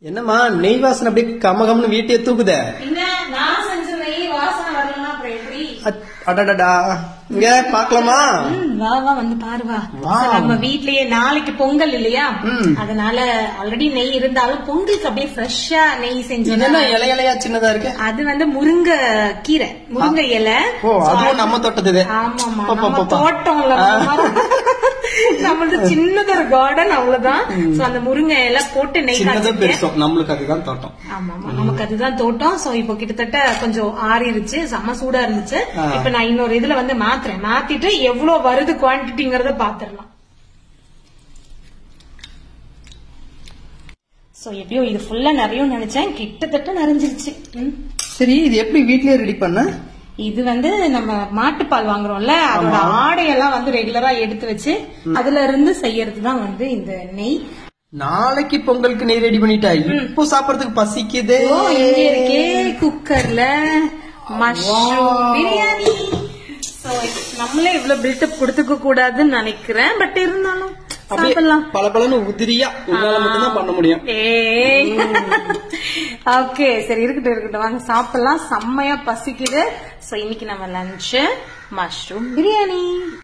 என்னம்மா நெய் வாசனை அப்படியே கம கமன்னு வீட்டையே தூக்குதே என்ன நான் செஞ்ச நெய் வாசனை வரலன்னா அப்புறம் எப்படி அட்- அடடடா இங்க பாக்கலாமா ம், வா வா வந்து பாரு வா வா. So, நம்ம வீட்லயே நாளைக்கு பொங்கல் இல்லையா ம். அதனால ஆல்ரெடி நெய் இருந்தாலும் பொங்கலுக்கு அப்படியே ஃப்ரெஷ்ஷா நெய் இது செஞ்சோம் என்ன இலை இலையா சின்னதா இருக்கு அது வந்து முருங்கை கீரை முருங்கை இலை ஓ அதுவும் நம்ம தொட்டது ஆமாமா பாப்பா, நம்ம பாப்பா. தோட்டம்ல நம்மளது சின்னதா ஒரு கார்டன் அவ்வளவுதான் சோ அந்த முருங்கை இலை போட்டு நெய் சின்னதும் காய்ச்சிருக்கேன் பெருசும் நம்மளுக்கு அதுதான் தோட்டம் ஆமாமா நமக்கு அதுதான் தோட்டம் சோ இப்போ கிட்டத்தட்ட கொஞ்சம் ஆறிருச்சு செம்ம சூடா இருந்துச்சு ஆ. இப்ப நான் இன்னொரு இதுல வந்து மாத்துறேன் மாத்திட்டு எவ்வளவு வருது குவான்டிட்டிங்கறத பாத்துரலாம் சோ எப்படியோ இது ஃபுல்லா நிறைய நினைச்சேன் கிட்டத்தட்ட நிறைஞ்சிருச்சு ம். சரி இது எப்படி வீட்லயே ரெடி பண்ண இது வந்து நம்ம மாட்டுப்பால் வாங்குறோம்ல அதோட ஆடையெல்லாம் வந்து ரெகுலரா எடுத்து வச்சு அதுல இருந்து செய்யறது தான் வந்து இந்த நெய் நாளைக்கு பொங்கலுக்கு நெய் ரெடி பண்ணிட்டா இப்போ சாப்பிடறதுக்கு பசிக்குது ஓ இங்க இருக்கே குக்கர்ல மஷ்ரூம் பிரியாணி So, நம்மளே இவ்வளவு பில்டப் கொடுத்துக்க கூடாதுன்னு நினைக்கிறேன் பட் இருந்தாலும் சாப்பிடலாம் பல பலன்னு உதிரியா உங்களால மட்டும்தான் பண்ண முடியும் ஏய் ஓகே சரி இருக்கட்டும் இருக்கட்டும் வாங்க சாப்பிடலாம் செம்மையா பசிக்குது சோ இன்னைக்கு நம்ம லஞ்ச் மஷ்ரூம் பிரியாணி